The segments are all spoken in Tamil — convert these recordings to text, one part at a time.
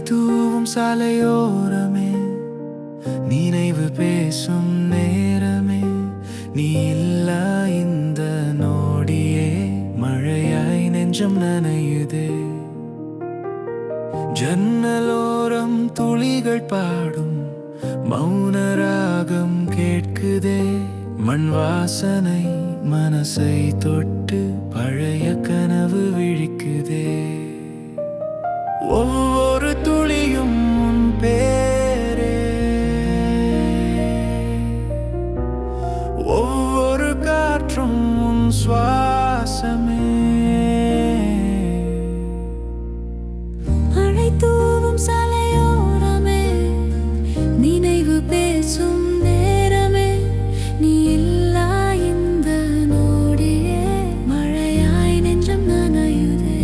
தூவும் சாலையோரமே நினைவு பேசும் நேரமே நீ இல்லா இந்த நோடியே மழையாய் நெஞ்சம் நனையுதே ஜன்னலோரம் துளிகள் பாடும் மௌன ராகம் கேட்குதே மண் வாசனை மனசை தொட்டு பழைய கனவு விழிக்குதே ஒவ்வொரு துளியும் உன் பேரே ஒவ்வொரு காற்றும் உன் சுவாசமே மழை தூவும் சாலையோரமே நினைவு பேசும் நேரமே நீ இல்லா இந்த நோடியே மழையாய் நெஞ்சம் நனையுதே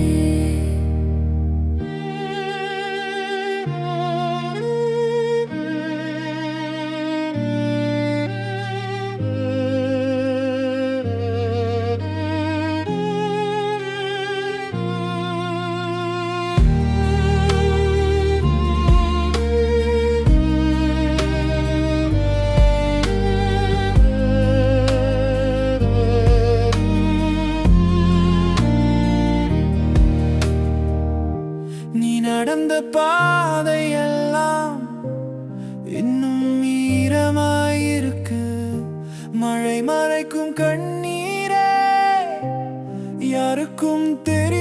நீ நடந்த பாதையெல்லாம் இன்னும் ஈரமாயிருக்கு மழை மறைக்கும் கண்ணீரே யாருக்கும் தெரிய